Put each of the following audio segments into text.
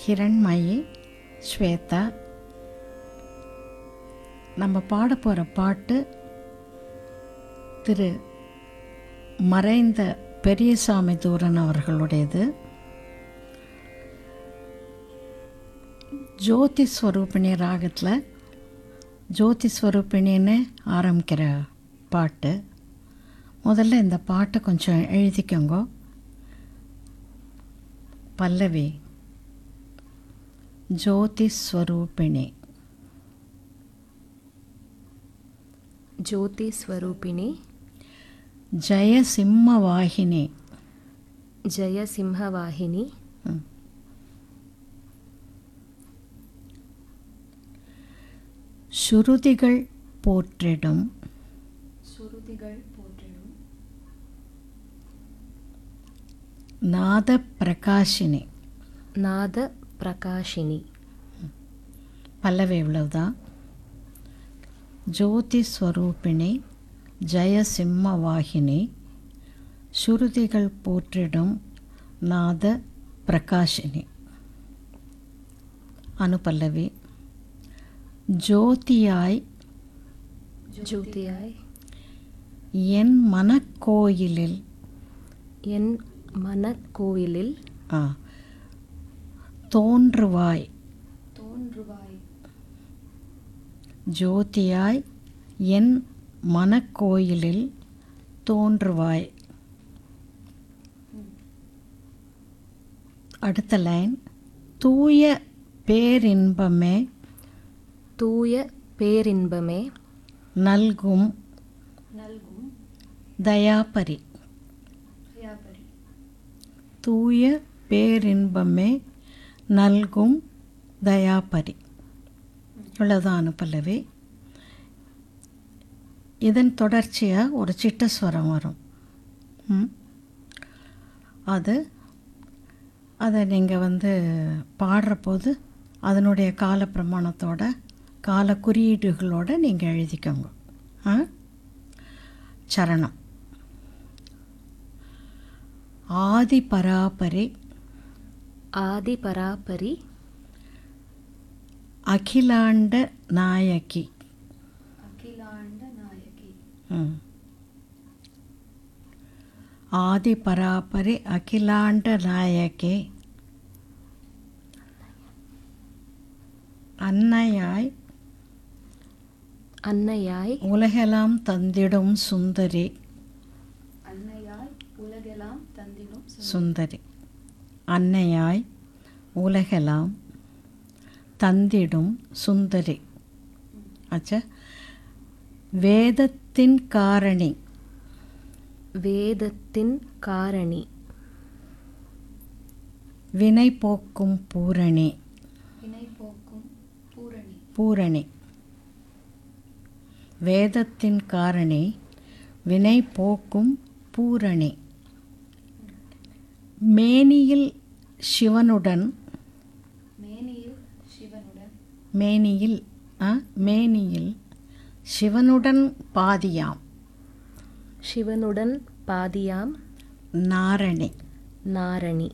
ஹிரண்மயி ஸ்வேதா நம்ம பாட போகிற பாட்டு திரு மறைந்த பெரியசாமி தூரன் அவர்களுடையது ஜோதி ஸ்வரூபிணி ராகத்தில் ஜோதி ஸ்வரூபிணின்னு ஆரம்பிக்கிற பாட்டு முதல்ல இந்த பாட்டை கொஞ்சம் எழுதிக்கோங்க பல்லவி ஜோதி ஸ்வரூபிணி ಜ್ಯೋತಿ ಸ್ವರೂಪಿಣಿ ஜெய சிம்ம வாகினி ಜಯ ಸಿಂಹವಾಹಿನಿ சுருதிகள் போற்றிடும் ಸುರುತಿಗಳು ಪೋಟೆಡು நாத பிரகாஷினி ನಾದ ಪ್ರಕಾಶಿನಿ பல்லவி இவ்வளவுதான் ஜோதி ஸ்வரூபிணி ஜெய சிம்ம வாகினி சுருதிகள் போற்றிடும் நாத பிரகாஷினி அனுபல்லவி ஜோதியாய் ಜ್ಯೋತಿಯಾಯ್ என் மனக்கோயிலில் ಎನ್ ಮನ ಕೋವಿಲಿಲ್ ஆ, தோன்றுவாய் ತೋನ್ರುವಾಯ್ ஜோதியாய் என் மனக்கோயிலில் தோன்றுவாய் அடுத்த லைன் தூய பேரின்பமே ತೂಯ ಪೇರಿನ್ಬಮೆ நல்கும் ನಲ್ಗು தயாபரி ಯಾಪರಿ தூய பேரின்பமே நல்கும் தயாபரி இவ்வளோதான் அனுப்பல்லவி இதன் தொடர்ச்சியாக ஒரு சிட்டஸ்வரம் வரும் ம்? அது அதை நீங்கள் வந்து பாடுற போது அதனுடைய கால பிரமாணத்தோட கால குறியீடுகளோடு நீங்கள் எழுதிக்கோங்க ஆ சரணம் ஆதி பராபரி ಆದಿ ಪರಾಪರಿ அகிலாண்ட நாயகி ಅಖಿಲಾಂಡ ನಾಯಕಿ ம். ஆதி பராபரி அகிலாண்ட நாயகி அன்னையாய் ಅನ್ನಯಾಯ್ உலகெல்லாம் தந்திடும் சுந்தரி ಅನ್ನಯಾಯ್ ಉಲಗೆಲಾಂ ತಂದಿಡು சுந்தரி அன்னையாய் உலகெல்லாம் தந்திடும் சுந்தரி ஆச்சா வேதத்தின் காரணி ವೇದತ್ತಿನ್ ಕಾರಣಿ வினை போக்கும் பூரணி ವಿನಯ್ ಪೋಕುಂ ಪೂರಣಿ பூரணி வேதத்தின் காரணி வினை போக்கும் பூரணி மேனியில் சிவனுடன் ಮೇನಿಯು ಶಿವನುಡನ್ மேனியில் ஆ, மேனியில் சிவனுடன் பாதியாம் ಶಿವನುಡನ್ ಪಾದಿಯಾಂ நாரணி ನಾರಣಿ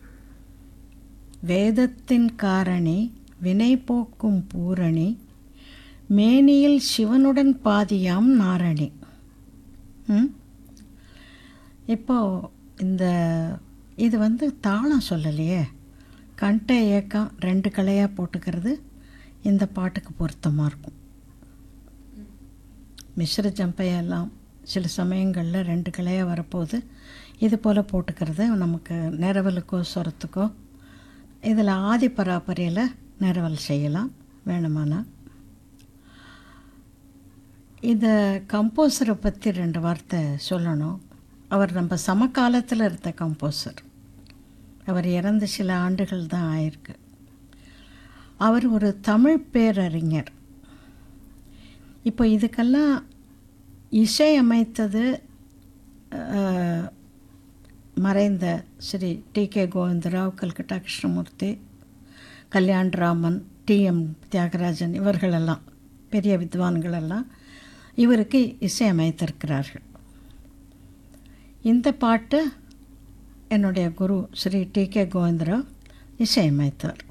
வேதத்தின் காரணி வினை போக்கும் பூரணி மேனியில் சிவனுடன் பாதியாம் நாரணி ம்? இப்போ இந்த இது வந்து தாளம் சொல்லலையே கண்ட ஏக்கம் ரெண்டு கலையாக போட்டுக்கிறது இந்த பாட்டுக்கு பொருத்தமாக இருக்கும் மிஸ்ர ஜம்பையெல்லாம் சில சமயங்களில் ரெண்டு கிளையாக வரப்போகுது இது போல் போட்டுக்கிறது நமக்கு நிரவலுக்கோ சொரத்துக்கோ இதில் ஆதி பராபரையில் நிரவல் செய்யலாம் வேணுமானா இதை கம்போசரை பற்றி ரெண்டு வார்த்தை சொல்லணும் அவர் நம்ம சமகாலத்தில் இருந்த கம்போசர் அவர் இறந்து சில ஆண்டுகள் தான் ஆயிருக்கு அவர் ஒரு தமிழ் பேரறிஞர் இப்போ இதுக்கெல்லாம் இசையமைத்தது அஹ், மறைந்த Sri T K Govindarao Calcutta Krishnamurthy Kalyanaraman T M Thyagarajan இவர்களெல்லாம் பெரிய வித்வான்களெல்லாம் இவருக்கு இசையமைத்திருக்கிறார்கள் இந்த பாட்டு என்னுடைய குரு ஸ்ரீ டி கே கோவிந்தராவ் இசையமைத்தார்